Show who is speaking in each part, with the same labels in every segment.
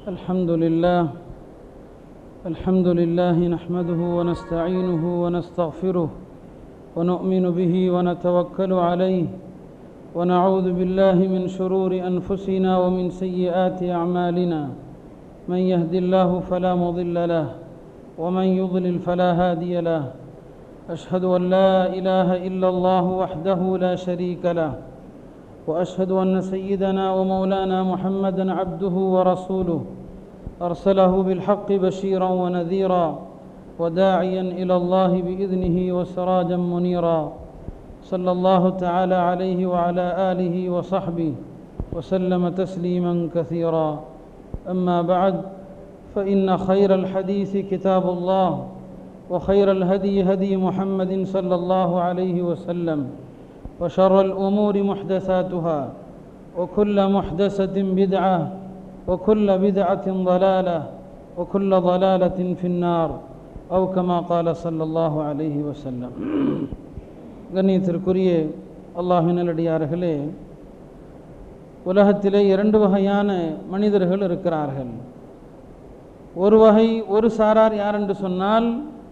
Speaker 1: الحمد لله الحمد لله نحمده ونستعينه ونستغفره ونؤمن به ونتوكل عليه ونعوذ بالله من شرور انفسنا ومن سيئات اعمالنا من يهد الله فلا مضل له ومن يضلل فلا هادي له اشهد ان لا اله الا الله وحده لا شريك له واشهد ان سيدنا ومولانا محمدا عبده ورسوله ارسله بالحق بشيرا ونذيرا وداعيا الى الله باذنه وسراجا منيرا صلى الله تعالى عليه وعلى اله وصحبه وسلم تسليما كثيرا اما بعد فان خير الحديث كتاب الله وخير الهدي هدي محمد صلى الله عليه وسلم وشر الامور محدثاتها وكل محدثه بدعه وكل بدعه ضلاله وكل ضلاله في النار او كما قال صلى الله عليه وسلم கண்ணியத்திற்குரிய அல்லாஹின் நல்லடியார்களே உலகத்திலே இரண்டு வகையான மனிதர்கள் இருக்கிறார்கள் ஒரு வகை ஒரு சாரார் யார் என்று சொன்னால்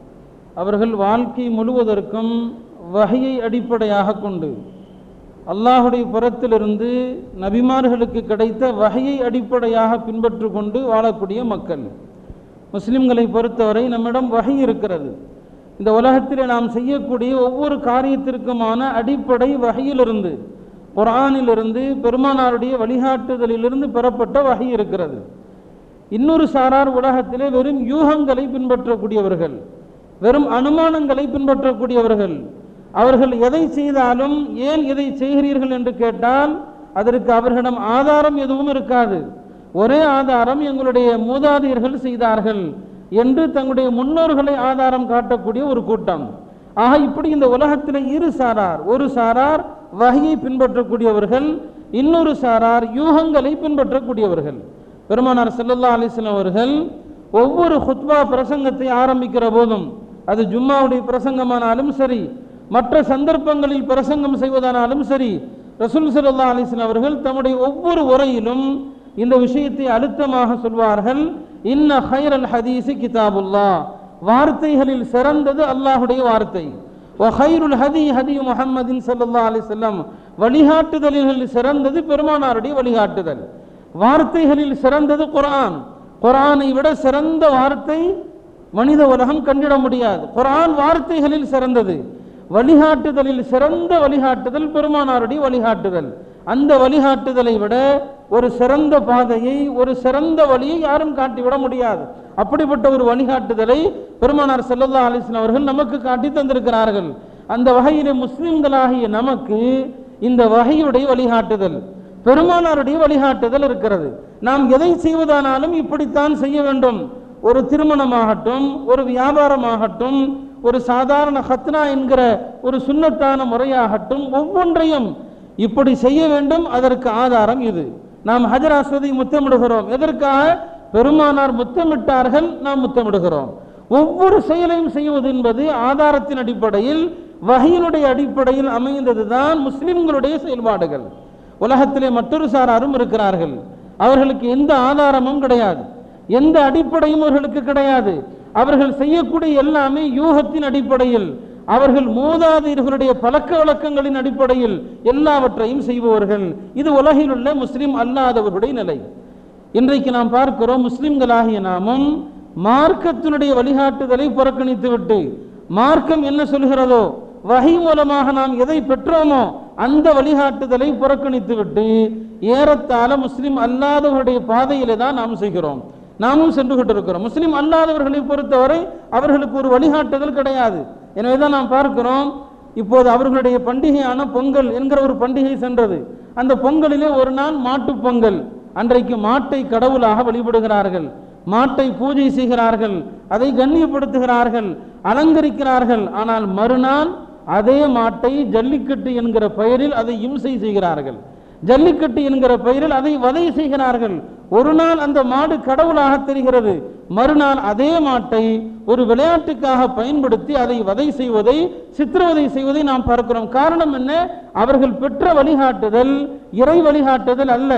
Speaker 1: அவர்கள் வாழ்க்கை முழுவதற்கும் வகையை அடிப்படையாக கொண்டு அல்லாஹுடைய புறத்திலிருந்து நபிமார்களுக்கு கிடைத்த வகையை அடிப்படையாக பின்பற்று கொண்டு வாழக்கூடிய மக்கள் முஸ்லிம்களை பொறுத்தவரை நம்மிடம் வகை இருக்கிறது இந்த உலகத்தில் நாம் செய்யக்கூடிய ஒவ்வொரு காரியத்திற்குமான அடிப்படை வகையிலிருந்து குரானிலிருந்து பெருமானாருடைய வழிகாட்டுதலிலிருந்து பெறப்பட்ட வகை இருக்கிறது இன்னொரு சாரார் உலகத்திலே வெறும் யூகங்களை பின்பற்றக்கூடியவர்கள் வெறும் அனுமானங்களை பின்பற்றக்கூடியவர்கள் அவர்கள் எதை செய்தாலும் ஏன் இதை செய்கிறீர்கள் என்று கேட்டால் அதற்கு அவர்களிடம் ஆதாரம் எதுவும் இருக்காது ஒரே ஆதாரம் எங்களுடைய மூதாதையர்கள் செய்தார்கள் என்று தங்களுடைய முன்னோர்களை ஆதாரம் காட்டக்கூடிய ஒரு கூட்டம் ஆக இப்படி இந்த உலகத்தில் இரு சாரார் ஒரு சாரார் வகையை பின்பற்றக்கூடியவர்கள் இன்னொரு சாரார் யூகங்களை பின்பற்றக்கூடியவர்கள் பெருமானார் செல்லல்லா அலிஸ்லாம் அவர்கள் ஒவ்வொரு ஹுத்பா பிரசங்கத்தை ஆரம்பிக்கிற போதும் அது ஜும்மாவுடைய பிரசங்கமானாலும் சரி மற்ற சந்தர்ப்பங்களில் பிரசங்கம் செய்வதானாலும் சரி ரசூல் சல்லா அலிஸ்லாம் அவர்கள் தம்முடைய ஒவ்வொரு உரையிலும் இந்த விஷயத்தை அழுத்தமாக சொல்வார்கள் இன்ன ஹைரல் ஹதீஸு கிதாபுல்லா வார்த்தைகளில் சிறந்தது அல்லாஹுடைய வார்த்தை ஹைருல் ஹதி ஹதி முஹம்மதின் சல்லா அலிசல்லாம் வழிகாட்டுதல்களில் சிறந்தது பெருமானாருடைய வழிகாட்டுதல் வார்த்தைகளில் சிறந்தது குரான் குரானை விட சிறந்த வார்த்தை மனித உலகம் கண்டிட முடியாது குரான் வார்த்தைகளில் சிறந்தது வழிகாட்டுதலில் சிறந்த வழிகாட்டுதல் பெருமானாருடைய வழிகாட்டுதல் அந்த வழிகாட்டுதலை விட ஒரு சிறந்த பாதையை ஒரு சிறந்த வழியை யாரும் காட்டிவிட முடியாது அப்படிப்பட்ட ஒரு வழிகாட்டுதலை பெருமானார் செல்லல்லா அலிஸ்லாம் அவர்கள் நமக்கு காட்டி தந்திருக்கிறார்கள் அந்த வகையிலே முஸ்லிம்களாகிய நமக்கு இந்த வகையுடைய வழிகாட்டுதல் பெருமானாருடைய வழிகாட்டுதல் இருக்கிறது நாம் எதை செய்வதானாலும் இப்படித்தான் செய்ய வேண்டும் ஒரு திருமணமாகட்டும் ஒரு வியாபாரமாகட்டும் ஒரு சாதாரண ஹத்னா என்கிற ஒரு சுண்ணத்தான முறையாகட்டும் ஒவ்வொன்றையும் இப்படி செய்ய வேண்டும் அதற்கு ஆதாரம் இது நாம் ஹஜராஸ்வதி முத்தமிடுகிறோம் எதற்காக பெருமானார் முத்தமிட்டார்கள் நாம் முத்தமிடுகிறோம் ஒவ்வொரு செயலையும் செய்வது என்பது ஆதாரத்தின் அடிப்படையில் வகையினுடைய அடிப்படையில் அமைந்ததுதான் முஸ்லிம்களுடைய செயல்பாடுகள் உலகத்திலே மற்றொரு சாராரும் இருக்கிறார்கள் அவர்களுக்கு எந்த ஆதாரமும் கிடையாது எந்த அடிப்படையும் அவர்களுக்கு கிடையாது அவர்கள் செய்யக்கூடிய எல்லாமே யூகத்தின் அடிப்படையில் அவர்கள் மூதாதையர்களுடைய பழக்க வழக்கங்களின் அடிப்படையில் எல்லாவற்றையும் செய்பவர்கள் இது உலகில் உள்ள முஸ்லிம் அல்லாதவர்களுடைய நிலை இன்றைக்கு நாம் பார்க்கிறோம் முஸ்லிம்களாகிய நாமும் மார்க்கத்தினுடைய வழிகாட்டுதலை புறக்கணித்து விட்டு மார்க்கம் என்ன சொல்கிறதோ வகை மூலமாக நாம் எதை பெற்றோமோ அந்த வழிகாட்டுதலை புறக்கணித்து விட்டு ஏறத்தாழ முஸ்லிம் அல்லாதவருடைய பாதையிலே தான் நாம் செய்கிறோம் நாமும் சென்று கொண்டிருக்கிறோம் முஸ்லிம் அல்லாதவர்களை பொறுத்தவரை அவர்களுக்கு ஒரு வழிகாட்டுதல் கிடையாது எனவே தான் நாம் பார்க்கிறோம் இப்போது அவர்களுடைய பண்டிகையான பொங்கல் என்கிற ஒரு பண்டிகை சென்றது அந்த பொங்கலிலே ஒரு நாள் மாட்டு பொங்கல் அன்றைக்கு மாட்டை கடவுளாக வழிபடுகிறார்கள் மாட்டை பூஜை செய்கிறார்கள் அதை கண்ணியப்படுத்துகிறார்கள் அலங்கரிக்கிறார்கள் ஆனால் மறுநாள் அதே மாட்டை ஜல்லிக்கட்டு என்கிற பெயரில் அதை இம்சை செய்கிறார்கள் ஜல்லிக்கட்டு என்கிற பெயரில் அதை வதை செய்கிறார்கள் ஒரு நாள் அந்த மாடு கடவுளாக தெரிகிறது மறுநாள் அதே மாட்டை ஒரு விளையாட்டுக்காக பயன்படுத்தி அதை வதை செய்வதை சித்திரவதை செய்வதை நாம் பார்க்கிறோம் காரணம் என்ன அவர்கள் பெற்ற வழிகாட்டுதல் இறை வழிகாட்டுதல் அல்ல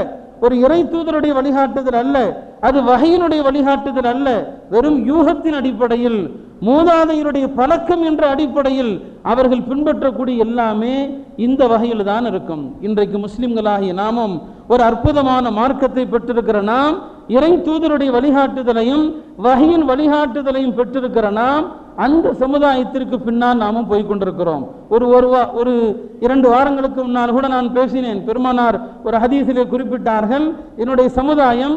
Speaker 1: ஒரு இறை தூதருடைய வழிகாட்டுதல் அல்ல அது வகையினுடைய வழிகாட்டுதல் அல்ல வெறும் யூகத்தின் அடிப்படையில் மூதாதையருடைய பழக்கம் என்ற அடிப்படையில் அவர்கள் பின்பற்றக்கூடிய எல்லாமே இந்த வகையில் தான் இருக்கும் இன்றைக்கு முஸ்லிம்களாகிய நாமும் ஒரு அற்புதமான மார்க்கத்தை பெற்றிருக்கிற நாம் இறை தூதருடைய வழிகாட்டுதலையும் வகையின் வழிகாட்டுதலையும் பெற்றிருக்கிற நாம் அந்த சமுதாயத்திற்கு பின்னால் நாமும் போய் கொண்டிருக்கிறோம் ஒரு ஒரு வா- ஒரு இரண்டு வாரங்களுக்கு முன்னால் கூட நான் பேசினேன் பெருமானார் ஒரு ஹதீஸிலே குறிப்பிட்டார்கள் என்னுடைய சமுதாயம்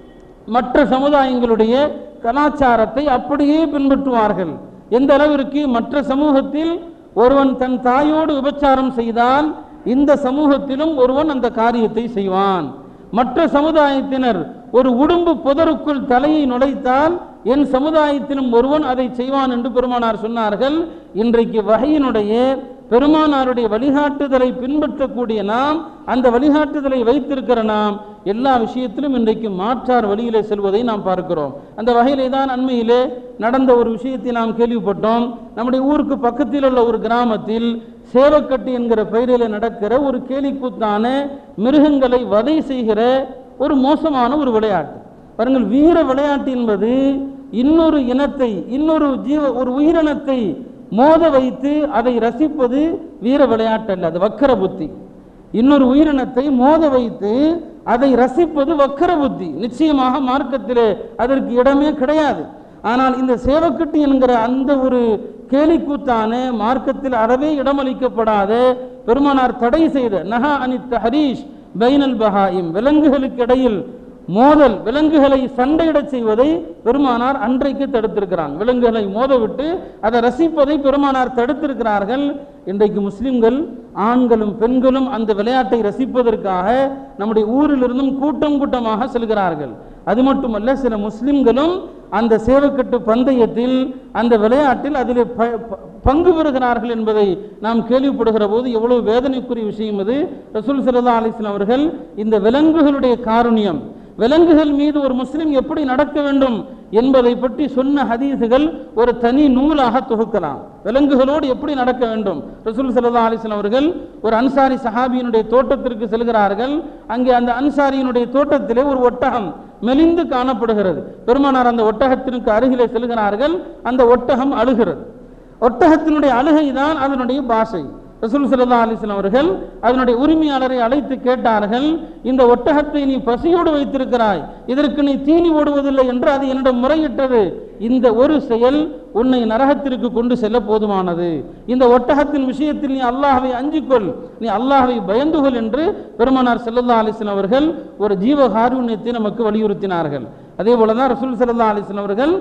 Speaker 1: மற்ற சமுதாயங்களுடைய கலாச்சாரத்தை அப்படியே பின்பற்றுவார்கள் எந்த அளவிற்கு மற்ற சமூகத்தில் ஒருவன் தன் தாயோடு விபச்சாரம் செய்தால் இந்த சமூகத்திலும் ஒருவன் அந்த காரியத்தை செய்வான் மற்ற சமுதாயத்தினர் ஒரு உடும்பு புதருக்குள் தலையை நுழைத்தால் என் சமுதாயத்திலும் ஒருவன் அதை செய்வான் என்று பெருமானார் சொன்னார்கள் இன்றைக்கு வகையினுடைய பெருமானாருடைய வழிகாட்டுதலை பின்பற்றக்கூடிய நாம் அந்த வழிகாட்டுதலை வைத்திருக்கிற நாம் எல்லா விஷயத்திலும் இன்றைக்கு மாற்றார் வழியிலே செல்வதை நாம் பார்க்கிறோம் அந்த வகையிலே தான் அண்மையிலே நடந்த ஒரு விஷயத்தை நாம் கேள்விப்பட்டோம் நம்முடைய ஊருக்கு பக்கத்தில் உள்ள ஒரு கிராமத்தில் சேவக்கட்டு என்கிற பெயரில் நடக்கிற ஒரு கேலிக்கூத்தான மிருகங்களை வதை செய்கிற ஒரு மோசமான ஒரு விளையாட்டு பாருங்கள் வீர விளையாட்டு என்பது இன்னொரு இனத்தை இன்னொரு ஜீவ ஒரு உயிரினத்தை மோத வைத்து அதை ரசிப்பது வீர விளையாட்டு அல்ல அது வக்கர புத்தி இன்னொரு உயிரினத்தை மோத வைத்து அதை ரசிப்பது வக்கர புத்தி நிச்சயமாக மார்க்கத்திலே அதற்கு இடமே கிடையாது ஆனால் இந்த சேவக்கட்டு என்கிற அந்த ஒரு கேலிக்கூத்தான மார்க்கத்தில் அறவே இடமளிக்கப்படாத பெருமானார் தடை செய்த நகா அனித்த ஹரீஷ் பைனல் பஹாயிம் விலங்குகளுக்கு இடையில் மோதல் விலங்குகளை சண்டையிடச் செய்வதை பெருமானார் அன்றைக்கு தடுத்திருக்கிறாங்க விலங்குகளை மோதவிட்டு அதை ரசிப்பதை பெருமானார் தடுத்திருக்கிறார்கள் இன்றைக்கு முஸ்லிம்கள் ஆண்களும் பெண்களும் அந்த விளையாட்டை ரசிப்பதற்காக நம்முடைய ஊரிலிருந்தும் கூட்டம் கூட்டமாக செல்கிறார்கள் அது மட்டுமல்ல சில முஸ்லிம்களும் அந்த சேவக்கட்டு பந்தயத்தில் அந்த விளையாட்டில் அதில் ப- ப- பங்கு பெறுகிறார்கள் என்பதை நாம் கேள்விப்படுகிற போது எவ்வளவு வேதனைக்குரிய விஷயம் இது ரசூல் சல்லா அலிஸ்லாம் அவர்கள் இந்த விலங்குகளுடைய காருண்யம் விலங்குகள் மீது ஒரு முஸ்லிம் எப்படி நடக்க வேண்டும் என்பதை பற்றி சொன்ன ஹதீஸுகள் ஒரு தனி நூலாக தொகுக்கலாம் விலங்குகளோடு எப்படி நடக்க வேண்டும் ரசூல் சல்லா அலிஸ்லாம் அவர்கள் ஒரு அன்சாரி சஹாபியினுடைய தோட்டத்திற்கு செல்கிறார்கள் அங்கே அந்த அன்சாரியினுடைய தோட்டத்திலே ஒரு ஒட்டகம் மெலிந்து காணப்படுகிறது பெருமானார் அந்த ஒட்டகத்திற்கு அருகிலே செல்கிறார்கள் அந்த ஒட்டகம் அழுகிறது ஒட்டகத்தினுடைய அழுகை தான் அதனுடைய பாஷை ரசூல் சல்லா அலிஸ்லாம் அவர்கள் அதனுடைய உரிமையாளரை அழைத்து கேட்டார்கள் இந்த ஒட்டகத்தை நீ பசியோடு வைத்திருக்கிறாய் இதற்கு நீ தீனி ஓடுவதில்லை என்று அது என்னிடம் முறையிட்டது இந்த ஒரு செயல் உன்னை நரகத்திற்கு கொண்டு செல்ல போதுமானது இந்த ஒட்டகத்தின் விஷயத்தில் நீ அல்லாஹ்வை அஞ்சிக்கொள் நீ அல்லாஹ்வை பயந்து கொள் என்று பெருமானார் ஸல்லல்லாஹு அலைஹி வஸல்லம் அவர்கள் ஒரு ஜீவ காருண்யத்தை நமக்கு வலியுறுத்தினார்கள் அதே போல தான் ரசூல் ஸல்லல்லாஹு அலைஹி வஸல்லம் அவர்கள்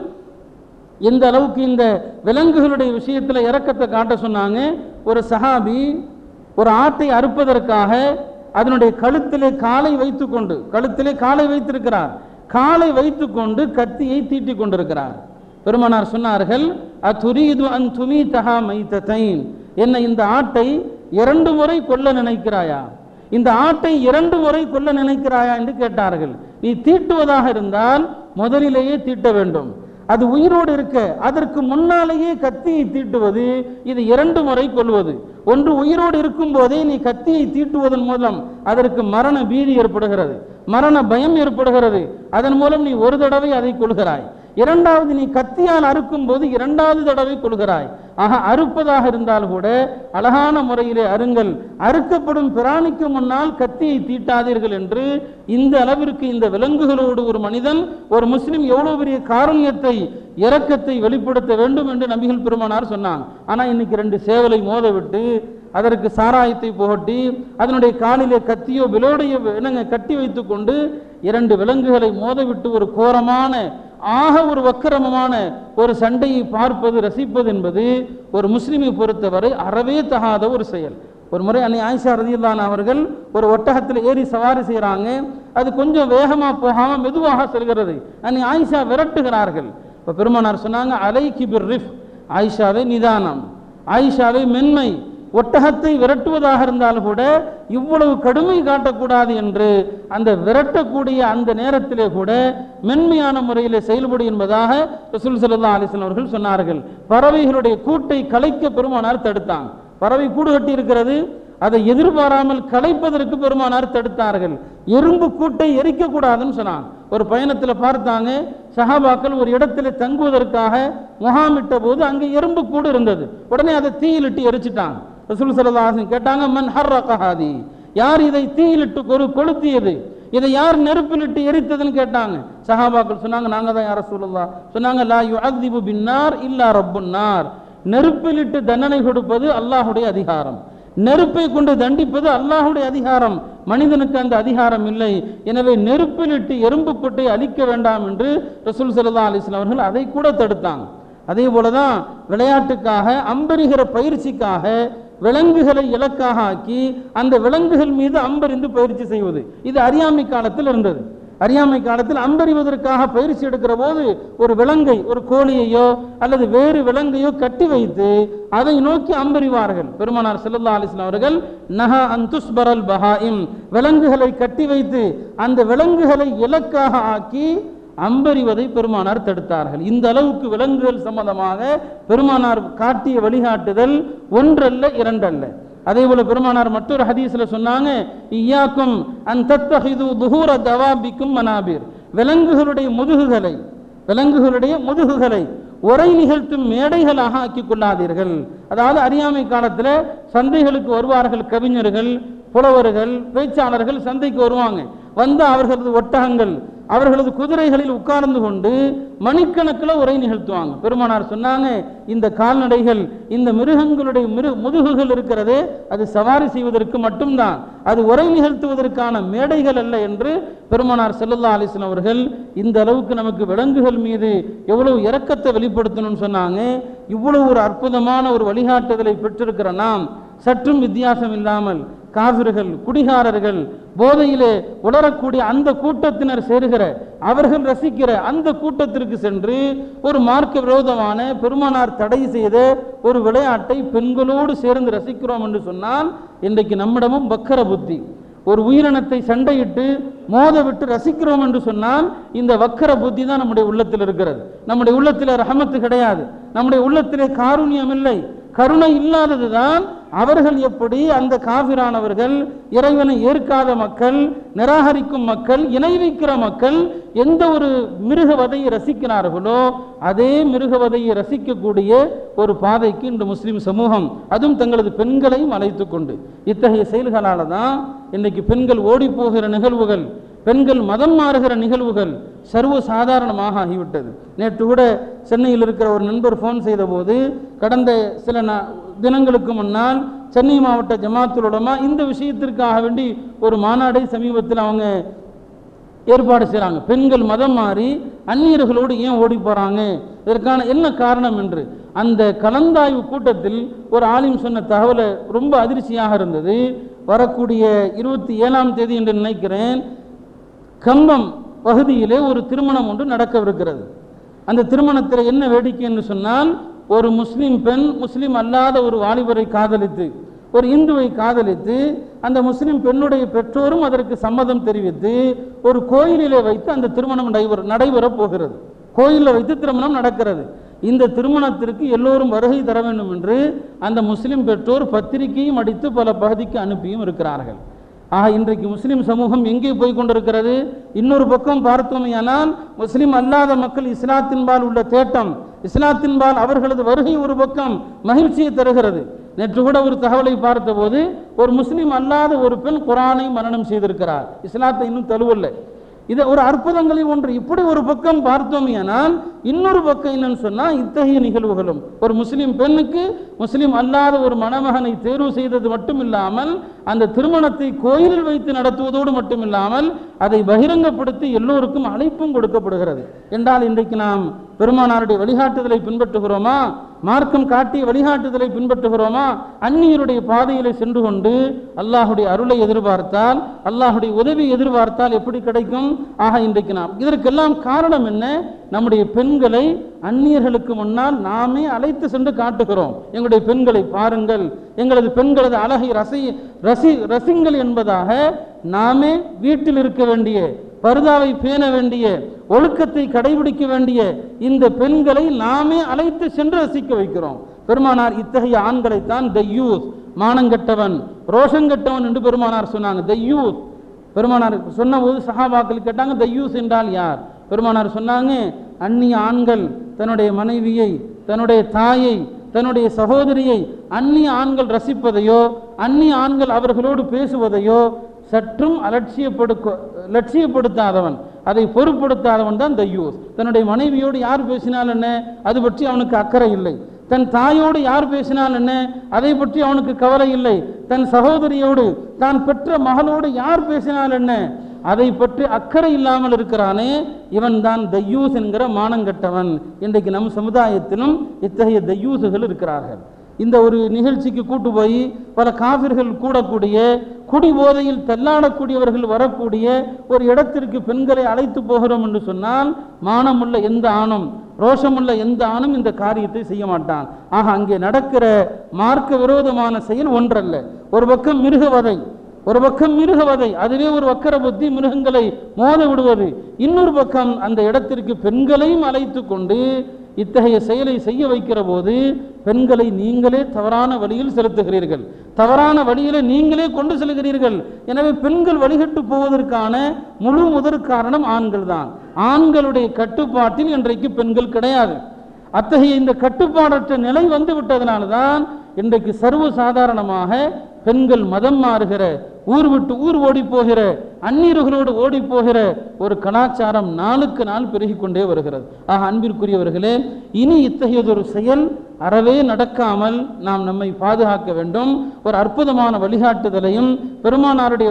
Speaker 1: எந்த அளவுக்கு இந்த விலங்குகளுடைய விஷயத்தில் இரக்கத்தை காட்ட சொன்னாங்க ஒரு சஹாபி ஒரு ஆட்டை அறுப்பதற்காக அதனுடைய கழுத்திலே காலை வைத்துக்கொண்டு கழுத்திலே காலை வைத்திருக்கிறார் காலை வைத்துக்கொண்டு கத்தியை தீட்டிக் கொண்டிருக்கிறார் பெருமானார் சொன்னார்கள் அத்துரீது அன் துமி தஹா மைத்ததைன் என்ன இந்த ஆட்டை இரண்டு முறை கொல்ல நினைக்கிறாயா இந்த ஆட்டை இரண்டு முறை கொல்ல நினைக்கிறாயா என்று கேட்டார்கள் நீ தீட்டுவதாக இருந்தால் முதலிலேயே தீட்ட வேண்டும் அது உயிரோடு இருக்க அதற்கு முன்னாலேயே கத்தியை தீட்டுவது இது இரண்டு முறை கொள்வது ஒன்று உயிரோடு இருக்கும் போதே நீ கத்தியை தீட்டுவதன் மூலம் அதற்கு மரண பீதி ஏற்படுகிறது மரண பயம் ஏற்படுகிறது அதன் மூலம் நீ ஒரு தடவை அதை கொள்கிறாய் இரண்டாவது நீ கத்தியால் அறுக்கும் போது இரண்டாவது தடவை கொள்கிறாய் ஆக அறுப்பதாக இருந்தால் கூட அழகான முறையிலே அருங்கள் அறுக்கப்படும் பிராணிக்கு முன்னால் கத்தியை தீட்டாதீர்கள் என்று இந்த அளவிற்கு இந்த விலங்குகளோடு ஒரு மனிதன் ஒரு முஸ்லிம் எவ்வளவு பெரிய காருண்யத்தை இரக்கத்தை வெளிப்படுத்த வேண்டும் என்று நபிகள் பெருமானார் சொன்னாங்க ஆனா இன்னைக்கு ரெண்டு சேவலை மோத விட்டு அதற்கு சாராயத்தை புகட்டி அதனுடைய காலிலே கத்தியோ விலோடையோ என்னங்க கட்டி வைத்துக்கொண்டு இரண்டு விலங்குகளை மோதவிட்டு ஒரு கோரமான ஆக ஒரு வக்கிரமமான ஒரு சண்டையை பார்ப்பது ரசிப்பது என்பது ஒரு முஸ்லிமை பொறுத்தவரை அறவே தகாத ஒரு செயல் ஒரு முறை அன்னை ஆயிஷா ரதியுல்லான் அவர்கள் ஒரு ஒட்டகத்தில் ஏறி சவாரி செய்கிறாங்க அது கொஞ்சம் வேகமாக போகாமல் மெதுவாக செல்கிறது அன்னை ஆயிஷா விரட்டுகிறார்கள் இப்போ பெருமானார் சொன்னாங்க அலைக்கி பிர் ரிஃப் ஆயிஷாவே நிதானம் ஆயிஷாவே மென்மை ஒட்டகத்தை விரட்டுவதாக இருந்தால் கூட இவ்வளவு கடுமை காட்டக்கூடாது என்று அந்த விரட்டக்கூடிய அந்த நேரத்திலே கூட மென்மையான முறையில் செயல்படும் என்பதாக ரசூல் ஸல்லல்லாஹு அலைஹி வஸல்லம் அவர்கள் சொன்னார்கள் பறவைகளுடைய கூட்டை கலைக்க பெருமானார் தடுத்தாங்க பறவை கூடு கட்டி இருக்கிறது அதை எதிர்பாராமல் கலைப்பதற்கு பெருமானார் தடுத்தார்கள் எறும்பு கூட்டை எரிக்க கூடாதுன்னு சொன்னாங்க ஒரு பயணத்தில் பார்த்தாங்க சஹாபாக்கள் ஒரு இடத்துல தங்குவதற்காக முகாமிட்ட போது அங்கே எறும்பு கூடு இருந்தது உடனே அதை தீயிலிட்டு எரிச்சிட்டாங்க ரசூல் சல்லல்லாஹு கேட்டாங்க மன் ஹர்ரகஹாதி யார் இதை தீயிலிட்டு கொரு கொளுத்தியது இதை யார் நெருப்பிலிட்டு எரித்ததுன்னு கேட்டாங்க சஹாபாக்கள் சொன்னாங்க நாங்க தான் யார சொல்லலாம் சொன்னாங்க லா யுஅதிபு பின்னார் இல்லா ரப்புன்னார் நெருப்பிலிட்டு தண்டனை கொடுப்பது அல்லாஹுடைய அதிகாரம் நெருப்பை கொண்டு தண்டிப்பது அல்லாஹுடைய அதிகாரம் மனிதனுக்கு அந்த அதிகாரம் இல்லை எனவே நெருப்பிலிட்டு எறும்பு கொட்டை அழிக்க வேண்டாம் என்று ரசூல் சல்லா அலிஸ்லாம் அவர்கள் அதை கூட தடுத்தாங்க அதே போலதான் விளையாட்டுக்காக அம்பரிகிற பயிற்சிக்காக விலங்குகளை இலக்காக ஆக்கி அந்த விலங்குகள் மீது அம்பறிந்து பயிற்சி செய்வது இது அறியாமை காலத்தில் இருந்தது அறியாமை காலத்தில் அம்பறிவதற்காக பயிற்சி எடுக்கிற போது ஒரு விலங்கை ஒரு கோழியையோ அல்லது வேறு விலங்கையோ கட்டி வைத்து அதை நோக்கி அம்பறிவார்கள் பெருமானார் செல்லல்லா அலிஸ்லாம் அவர்கள் நஹா அந்துஸ்பரல் பஹாயிம் விலங்குகளை கட்டி வைத்து அந்த விலங்குகளை இலக்காக ஆக்கி அம்பறிவதை பெருமானார் தடுத்தார்கள் இந்த அளவுக்கு விலங்குகள் சம்பந்தமாக பெருமானார் காட்டிய வழிகாட்டுதல் ஒன்றல்ல இரண்டல்ல அதே போல பெருமானார் மற்றொரு ஹதீஸ்ல சொன்னாங்க இய்யாக்கும் அன் தத்தஹிது துஹூர தவாபிக்கும் மனாபிர் விலங்குகளுடைய முதுகுகளை விலங்குகளுடைய முதுகுகளை உரை நிகழ்த்தும் மேடைகளாக ஆக்கிக் கொள்ளாதீர்கள் அதாவது அறியாமை காலத்துல சந்தைகளுக்கு வருவார்கள் கவிஞர்கள் புலவர்கள் பேச்சாளர்கள் சந்தைக்கு வருவாங்க வந்து அவர்களது ஒட்டகங்கள் அவர்களது குதிரைகளில் உட்கார்ந்து கொண்டு மணிக்கணக்கில் உரை நிகழ்த்துவாங்க பெருமானார் சொன்னாங்க இந்த கால்நடைகள் இந்த மிருகங்களுடைய மிரு முதுகுகள் இருக்கிறதே அது சவாரி செய்வதற்கு மட்டும்தான் அது உரை நிகழ்த்துவதற்கான மேடைகள் அல்ல என்று பெருமானார் செல்லல்லா அலிஸ்லாம் அவர்கள் இந்த அளவுக்கு நமக்கு விலங்குகள் மீது எவ்வளவு இரக்கத்தை வெளிப்படுத்தணும்னு சொன்னாங்க இவ்வளவு ஒரு அற்புதமான ஒரு வழிகாட்டுதலை பெற்றிருக்கிற நாம் சற்றும் வித்தியாசம் இல்லாமல் காவிர்கள் குடிகாரர்கள் போதையிலே உளரக்கூடிய அந்த கூட்டத்தினர் சேருகிற அவர்கள் ரசிக்கிற அந்த கூட்டத்திற்கு சென்று ஒரு மார்க்க விரோதமான பெருமானார் தடை செய்த ஒரு விளையாட்டை பெண்களோடு சேர்ந்து ரசிக்கிறோம் என்று சொன்னால் இன்றைக்கு நம்மிடமும் வக்கர புத்தி ஒரு உயிரினத்தை சண்டையிட்டு மோத விட்டு ரசிக்கிறோம் என்று சொன்னால் இந்த வக்கர புத்தி தான் நம்முடைய உள்ளத்தில் இருக்கிறது நம்முடைய உள்ளத்தில் ரஹமத்து கிடையாது நம்முடைய உள்ளத்திலே காருண்யம் இல்லை கருணை இல்லாததுதான் அவர்கள் எப்படி அந்த காபிரானவர்கள் இறைவனை ஏற்காத மக்கள் நிராகரிக்கும் மக்கள் இணை வைக்கிற மக்கள் எந்த ஒரு மிருகவதையை ரசிக்கிறார்களோ அதே மிருகவதையை ரசிக்கக்கூடிய ஒரு பாதைக்கு இன்று முஸ்லிம் சமூகம் அதுவும் தங்களது பெண்களையும் அழைத்து கொண்டு இத்தகைய செயல்களால தான் இன்னைக்கு பெண்கள் ஓடி போகிற நிகழ்வுகள் பெண்கள் மதம் மாறுகிற நிகழ்வுகள் சர்வ சாதாரணமாக ஆகிவிட்டது நேற்று கூட சென்னையில் இருக்கிற ஒரு நண்பர் ஃபோன் செய்த போது கடந்த சில நா- தினங்களுக்கு முன்னால் சென்னை மாவட்ட ஜமாத்துல் உலமா இந்த விஷயத்திற்காக வேண்டி ஒரு மாநாடை சமீபத்தில் அவங்க ஏற்பாடு செய்கிறாங்க பெண்கள் மதம் மாறி அந்நியர்களோடு ஏன் ஓடி போகிறாங்க இதற்கான என்ன காரணம் என்று அந்த கலந்தாய்வு கூட்டத்தில் ஒரு ஆலிம் சொன்ன தகவலை ரொம்ப அதிர்ச்சியாக இருந்தது வரக்கூடிய இருபத்தி ஏழாம் தேதி என்று நினைக்கிறேன் கம்பம் பகுதியிலே ஒரு திருமணம் ஒன்று நடக்கவிருக்கிறது அந்த திருமணத்தில் என்ன வேடிக்கை என்று சொன்னால் ஒரு முஸ்லிம் பெண் முஸ்லிம் அல்லாத ஒரு வாலிபரை காதலித்து ஒரு இந்துவை காதலித்து அந்த முஸ்லிம் பெண்ணுடைய பெற்றோரும் அதற்கு சம்மதம் தெரிவித்து ஒரு கோயிலிலே வைத்து அந்த திருமணம் நடைபெற நடைபெறப் போகிறது கோயிலில் வைத்து திருமணம் நடக்கிறது இந்த திருமணத்திற்கு எல்லோரும் வருகை தர வேண்டும் என்று அந்த முஸ்லிம் பெற்றோர் பத்திரிகையும் அடித்து பல பகுதிக்கு அனுப்பியும் இருக்கிறார்கள் ஆக இன்றைக்கு முஸ்லிம் சமூகம் எங்கே போய் கொண்டிருக்கிறது இன்னொரு பக்கம் பார்த்தோமேயானால் முஸ்லிம் அல்லாத மக்கள் இஸ்லாத்தின்பால் உள்ள தேட்டம் இஸ்லாத்தின்பால் அவர்களது வருகை ஒரு பக்கம் மகிழ்ச்சியை தருகிறது நேற்று கூட ஒரு தகவலை பார்த்தபோது ஒரு முஸ்லிம் அல்லாத ஒரு பெண் குரானை மரணம் செய்திருக்கிறார் இஸ்லாத்தை இன்னும் தழுவல்ல இது ஒரு அற்புதங்களில் ஒன்று இப்படி ஒரு பக்கம் பார்த்தோமேயானால் இன்னொரு பக்கம் என்னன்னு சொன்னா இத்தகைய நிகழ்வுகளும் ஒரு முஸ்லிம் பெண்ணுக்கு முஸ்லிம் அல்லாத ஒரு மணமகனை தேர்வு செய்தது மட்டும் இல்லாமல் அந்த திருமணத்தை கோயிலில் வைத்து நடத்துவதோடு மட்டும் இல்லாமல் அதை பகிரங்கப்படுத்தி எல்லோருக்கும் அழைப்பும் கொடுக்கப்படுகிறது என்றால் இன்றைக்கு நாம் பெருமானாருடைய வழிகாட்டுதலை பின்பற்றுகிறோமா மார்க்கம் காட்டிய வழிகாட்டுதலை பின்பற்றுகிறோமா அந்நியருடைய பாதையிலே சென்று கொண்டு அல்லாஹுடைய அருளை எதிர்பார்த்தால் அல்லாஹுடைய உதவி எதிர்பார்த்தால் எப்படி கிடைக்கும் ஆக இன்றைக்கு நாம் இதற்கெல்லாம் காரணம் என்ன நம்முடைய பெண்களை அந்நியர்களுக்கு முன்னால் நாமே அழைத்து சென்று காட்டுகிறோம் எங்களுடைய பெண்களை பாருங்கள் எங்களது பெண்களது அழகை ரசி ரசி ரசிங்கள் என்பதாக நாமே வீட்டில் இருக்க வேண்டிய பர்தாவை பேண வேண்டிய ஒழுக்கத்தை கடைபிடிக்க வேண்டிய இந்த பெண்களை நாமே அழைத்து சென்று ரசிக்க வைக்கிறோம் பெருமானார் இத்தகைய ஆண்களைத்தான் தையூஸ் மானங்கெட்டவன் ரோஷங்கெட்டவன் என்று பெருமானார் சொன்னாங்க தையூத் பெருமானார் சொன்னபோது சஹாபாக்கள் கேட்டாங்க தையூஸ் என்றால் யார் பெருமானார் சொன்னாங்க அந்நிய ஆண்கள் தன்னுடைய மனைவியை தன்னுடைய தாயை தன்னுடைய சகோதரியை அந்நிய ஆண்கள் ரசிப்பதையோ அந்நிய ஆண்கள் அவர்களோடு பேசுவதையோ சற்றும் அலட்சியப்படுக்க லட்சியப்படுத்தாதவன் அதை பொருட்படுத்தாதவன் தான் தையூஸ் தன்னுடைய மனைவியோடு யார் பேசினால் என்ன அது பற்றி அவனுக்கு அக்கறை இல்லை தன் தாயோடு யார் பேசினால் என்ன அதை பற்றி அவனுக்கு கவலை இல்லை தன் சகோதரியோடு தான் பெற்ற மகளோடு யார் பேசினால் என்ன அதை பற்றி அக்கறை இல்லாமல் இருக்கிறானே இவன் தான் தையூஸ் என்கிற மானங்கெட்டவன் இன்றைக்கு நம் சமுதாயத்திலும் இத்தகைய தையூசுகள் இருக்கிறார்கள் இந்த ஒரு நிகழ்ச்சிக்கு கூட்டு போய் பல காவிர்கள் கூடக்கூடிய குடி போதையில் தள்ளாடக்கூடியவர்கள் வரக்கூடிய ஒரு இடத்திற்கு பெண்களை அழைத்து போகிறோம் என்று சொன்னால் மானமுள்ள எந்த ஆணும் ரோஷமுள்ள எந்த ஆணும் இந்த காரியத்தை செய்ய மாட்டான் ஆக அங்கே நடக்கிற மார்க்க விரோதமான செயல் ஒன்றல்ல ஒரு பக்கம் மிருகவதை ஒரு பக்கம் மிருகவதை அதுவே ஒரு வக்கர புத்தி மிருகங்களை மோத விடுவது இன்னொரு பக்கம் அந்த இடத்திற்கு பெண்களையும் அழைத்து கொண்டு இத்தகைய செயலை செய்ய வைக்கிற போது பெண்களை நீங்களே தவறான வழியில் செலுத்துகிறீர்கள் தவறான வழியில நீங்களே கொண்டு செல்கிறீர்கள் எனவே பெண்கள் வழிகட்டு போவதற்கான முழு முதற் காரணம் ஆண்கள் தான் ஆண்களுடைய கட்டுப்பாட்டில் இன்றைக்கு பெண்கள் கிடையாது அத்தகைய இந்த கட்டுப்பாடற்ற நிலை வந்து விட்டதனால தான் இன்றைக்கு சர்வ சாதாரணமாக பெண்கள் மதம் மாறுகிற ஊர் விட்டு ஊர் ஓடி போகிற அந்நீர்களோடு ஓடி போகிற ஒரு கலாச்சாரம் நாளுக்கு நாள் பெருகிக் கொண்டே வருகிறது ஆக அன்பிற்குரியவர்களே இனி இத்தகையதொரு செயல் அறவே நடக்காமல் நாம் நம்மை பாதுகாக்க வேண்டும் ஒரு அற்புதமான வழிகாட்டுதலையும் பெருமானாருடைய